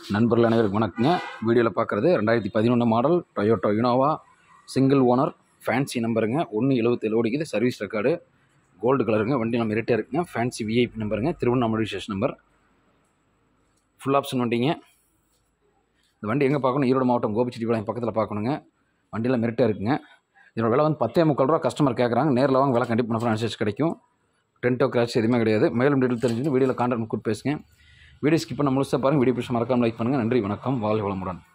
நண்பர்கள் அனைவருக்கும் வணக்கங்க வீடியோவில் பார்க்குறது ரெண்டாயிரத்தி பதினொன்று model Toyota Innova single owner fancy நம்பருங்க ஒன்று எழுபத்தேழு ஓடிக்குது சர்வீஸ் ரெக்கார்டு கோல்டு கலருங்க வண்டி நம்ம ரெட்டே இருக்குங்க ஃபேன்சி விஐபி நம்பருங்க Tiruvannamalai station number full option வண்டிங்க இந்த வண்டி எங்கே பார்க்கணும் ஈரோடு மாவட்டம் கோபிச்செட்டிப்பாளையம் பக்கத்தில் பார்க்கணுங்க வண்டியில் மெரிட்டாக இருக்குங்க இதோட விலை வந்து பத்தே முக்கால் ரூபா கஸ்டமர் கேட்குறாங்க நேரில் வாங்க விலை கண்டிப்பாக பண்ண அனுசரிச்சு கிடைக்கும் டென்ட்டோ கிராச் எதுவுமே கிடையாது மேலும் டீட்டெயில் தெரிஞ்சுட்டு வீடியோவில் கான்டாக்ட் கொடுத்து பேசுங்க வீடியோ ஸ்கிப் பண்ண முழுசாக பாருங்கள் வீடியோ பிடிச்ச மறக்காமல் லைக் பண்ணுங்கள் நன்றி வணக்கம் வாழ்க வளமுடன்